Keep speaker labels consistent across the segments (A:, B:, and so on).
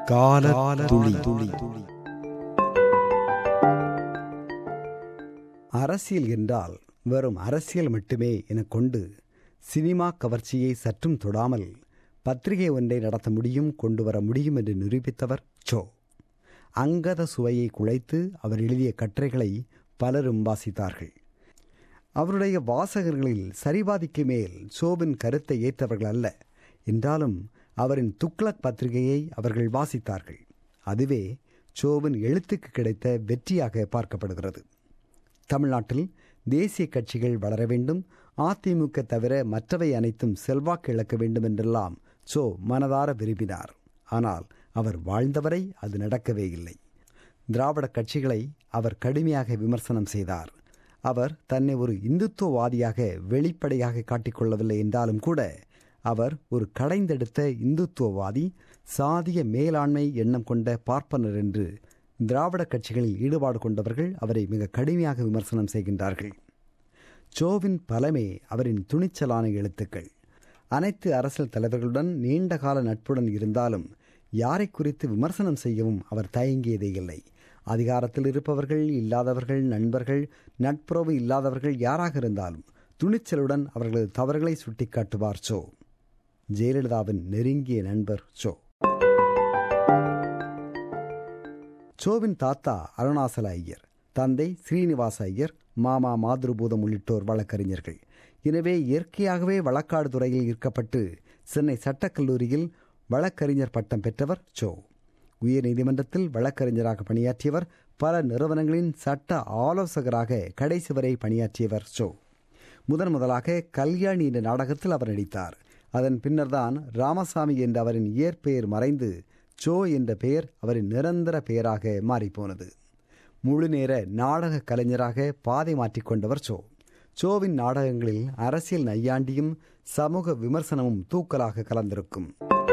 A: கால துளி துளி அரசியல் என்றால் வெறும் அரசியல் மட்டுமே என கொண்டு சினிமா கவர்ச்சியை சற்றும் தொடாமல் பத்திரிகை ஒன்றை நடத்த முடியும் கொண்டு வர முடியும் என்று நிரூபித்தவர் சோ அங்கத சுவையை குலைத்து அவர் எழுதிய கட்டுரைகளை பலரும் வாசித்தார்கள் அவருடைய வாசகர்களில் சரிபாதிக்கு மேல் சோவின் கருத்தை ஏற்றவர்கள் அல்ல என்றாலும் அவரின் துக்ளக் பத்திரிகையை அவர்கள் வாசித்தார்கள் அதுவே சோவின் எழுத்துக்கு கிடைத்த வெற்றியாக பார்க்கப்படுகிறது தமிழ்நாட்டில் தேசிய கட்சிகள் வளர வேண்டும் அதிமுக தவிர மற்றவை அனைத்தும் செல்வாக்கு இழக்க வேண்டும் என்றெல்லாம் சோ மனதார விரும்பினார் ஆனால் அவர் வாழ்ந்தவரை அது நடக்கவே இல்லை திராவிட கட்சிகளை அவர் கடுமையாக விமர்சனம் செய்தார் அவர் தன்னை ஒரு இந்துத்துவவாதியாக வெளிப்படையாக காட்டிக்கொள்ளவில்லை என்றாலும் கூட அவர் ஒரு கடைந்தெடுத்த இந்துத்துவவாதி சாதிய மேலாண்மை எண்ணம் கொண்ட பார்ப்பனர் என்று திராவிட கட்சிகளில் ஈடுபாடு கொண்டவர்கள் அவரை மிக கடுமையாக விமர்சனம் செய்கின்றார்கள் சோவின் பலமே அவரின் துணிச்சலான எழுத்துக்கள் அனைத்து அரசியல் தலைவர்களுடன் நீண்டகால நட்புடன் இருந்தாலும் யாரை குறித்து விமர்சனம் செய்யவும் அவர் தயங்கியதே இல்லை அதிகாரத்தில் இருப்பவர்கள் இல்லாதவர்கள் நண்பர்கள் நட்புறவு இல்லாதவர்கள் யாராக இருந்தாலும் துணிச்சலுடன் அவர்களது தவறுகளை சுட்டிக்காட்டுவார் சோ ஜெயலலிதாவின் நெருங்கிய நண்பர் சோ சோவின் தாத்தா அருணாசல ஐயர் தந்தை ஸ்ரீனிவாச ஐயர் மாமா மாதிருபூதம் உள்ளிட்டோர் வழக்கறிஞர்கள் எனவே இயற்கையாகவே வழக்காடு துறையில் ஈர்க்கப்பட்டு சென்னை சட்டக்கல்லூரியில் வழக்கறிஞர் பட்டம் பெற்றவர் சோ உயர் நீதிமன்றத்தில் வழக்கறிஞராக பணியாற்றியவர் பல நிறுவனங்களின் சட்ட ஆலோசகராக கடைசி வரை பணியாற்றியவர் சோ முதன் முதலாக கல்யாணி என்ற நாடகத்தில் அவர் நடித்தார் அதன் பின்னர்தான் ராமசாமி என்ற அவரின் இயற்பெயர் மறைந்து சோ என்ற பெயர் அவரின் நிரந்தர பெயராக மாறிப்போனது முழுநேர நாடக கலைஞராக பாதை மாற்றிக்கொண்டவர் சோ சோவின் நாடகங்களில் அரசியல் நையாண்டியும் சமூக விமர்சனமும் தூக்கலாக கலந்திருக்கும்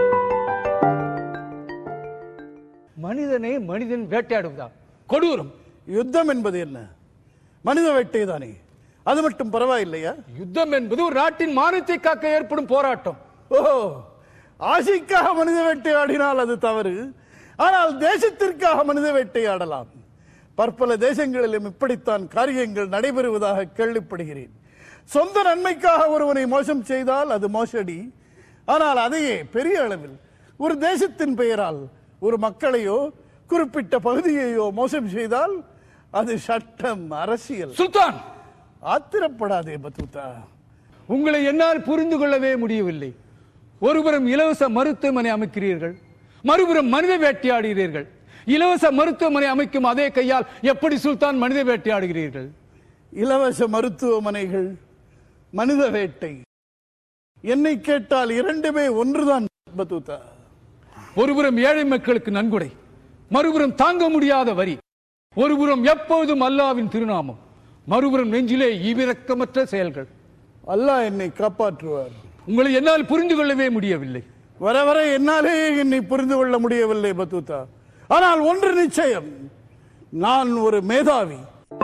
B: மனிதனை மனிதன் வேட்டையாடுவதா கொடூரம்
C: யுத்தம் என்பது என்ன மனித வேட்டைதானே அது மட்டும் பரவாயில்லையா
B: யுத்தம் என்பது ஒரு நாட்டின் மானத்தை காக்க ஏற்படும் போராட்டம்
C: ஓ ஆசைக்காக மனித வேட்டையாடினால் அது தவறு ஆனால் தேசத்திற்காக மனித வேட்டையாடலாம் பற்பல தேசங்களிலும் இப்படித்தான் காரியங்கள் நடைபெறுவதாக கேள்விப்படுகிறேன் சொந்த நன்மைக்காக ஒருவனை மோசம் செய்தால் அது மோசடி ஆனால் அதையே பெரிய அளவில் ஒரு தேசத்தின் பெயரால் ஒரு மக்களையோ குறிப்பிட்ட பகுதியையோ மோசம் செய்தால் அது சட்டம் அரசியல்
B: சுல்தான்
C: ஆத்திரப்படாதே பத்துதா
B: உங்களை என்னால் புரிந்து கொள்ளவே முடியவில்லை ஒருபுறம் இலவச மருத்துவமனை அமைக்கிறீர்கள் மறுபுறம் மனித வேட்டையாடுகிறீர்கள் இலவச மருத்துவமனை அமைக்கும் அதே கையால் எப்படி சுல்தான் மனித வேட்டையாடுகிறீர்கள்
C: இலவச மருத்துவமனைகள் மனித வேட்டை என்னை கேட்டால் இரண்டுமே ஒன்றுதான் பத்துதா
B: ஒருபுறம் ஏழை மக்களுக்கு நன்கொடை மறுபுறம் தாங்க முடியாத வரி ஒருபுறம் எப்போதும் அல்லாவின் திருநாமம் மறுபுறம் நெஞ்சிலே ஈவிரக்கமற்ற செயல்கள்
C: அல்லாஹ் என்னை காப்பாற்றுவார்
B: உங்களை என்னால் புரிந்து கொள்ளவே முடியவில்லை
C: வர வர என்னாலே என்னை புரிந்து கொள்ள முடியவில்லை பத்துதா ஆனால் ஒன்று நிச்சயம் நான் ஒரு மேதாவி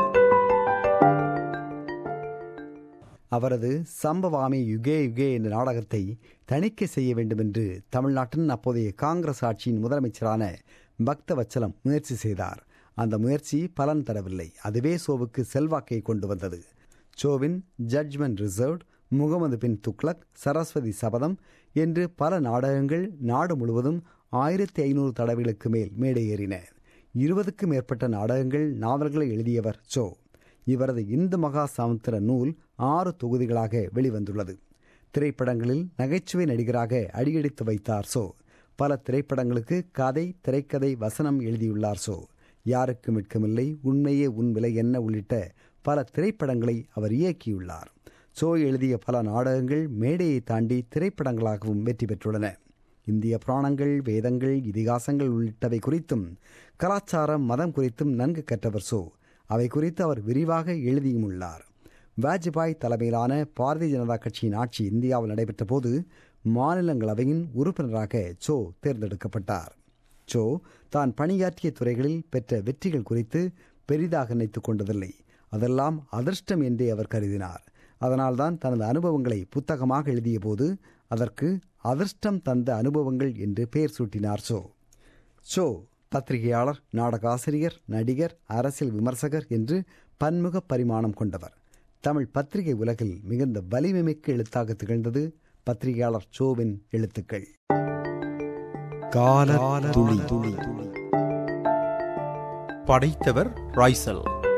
A: அவரது சம்பவாமி யுகே யுகே என்ற நாடகத்தை தணிக்கை செய்ய வேண்டும் என்று தமிழ்நாட்டின் அப்போதைய காங்கிரஸ் ஆட்சியின் முதலமைச்சரான பக்தவச்சலம் முயற்சி செய்தார் அந்த முயற்சி பலன் தரவில்லை அதுவே சோவுக்கு செல்வாக்கை கொண்டு வந்தது சோவின் ஜட்ஜ்மெண்ட் ரிசர்வ்ட் முகமது பின் துக்ளக் சரஸ்வதி சபதம் என்று பல நாடகங்கள் நாடு முழுவதும் ஆயிரத்தி ஐநூறு தடவைகளுக்கு மேல் மேடை ஏறின இருபதுக்கும் மேற்பட்ட நாடகங்கள் நாவல்களை எழுதியவர் சோ இவரது இந்து மகா சமுத்திர நூல் ஆறு தொகுதிகளாக வெளிவந்துள்ளது திரைப்படங்களில் நகைச்சுவை நடிகராக அடியெடுத்து வைத்தார் சோ பல திரைப்படங்களுக்கு கதை திரைக்கதை வசனம் எழுதியுள்ளார் சோ யாருக்கு மிட்கமில்லை உண்மையே உன் விலை என்ன உள்ளிட்ட பல திரைப்படங்களை அவர் இயக்கியுள்ளார் சோ எழுதிய பல நாடகங்கள் மேடையை தாண்டி திரைப்படங்களாகவும் வெற்றி பெற்றுள்ளன இந்திய புராணங்கள் வேதங்கள் இதிகாசங்கள் உள்ளிட்டவை குறித்தும் கலாச்சாரம் மதம் குறித்தும் நன்கு கற்றவர் சோ அவை குறித்து அவர் விரிவாக எழுதியும் உள்ளார் வாஜ்பாய் தலைமையிலான பாரதிய ஜனதா கட்சியின் ஆட்சி இந்தியாவில் நடைபெற்ற போது மாநிலங்களவையின் உறுப்பினராக சோ தேர்ந்தெடுக்கப்பட்டார் சோ தான் பணியாற்றிய துறைகளில் பெற்ற வெற்றிகள் குறித்து பெரிதாக நினைத்துக் கொண்டதில்லை அதெல்லாம் அதிர்ஷ்டம் என்றே அவர் கருதினார் அதனால்தான் தனது அனுபவங்களை புத்தகமாக எழுதிய போது அதற்கு அதிர்ஷ்டம் தந்த அனுபவங்கள் என்று பெயர் சூட்டினார் சோ ஷோ பத்திரிகையாளர் நாடகாசிரியர் நடிகர் அரசியல் விமர்சகர் என்று பன்முக பரிமாணம் கொண்டவர் தமிழ் பத்திரிகை உலகில் மிகுந்த வலிமைமிக்க எழுத்தாக திகழ்ந்தது பத்திரிகையாளர் ஷோவின் எழுத்துக்கள்
D: கால துளி படைத்தவர் ராய்சல்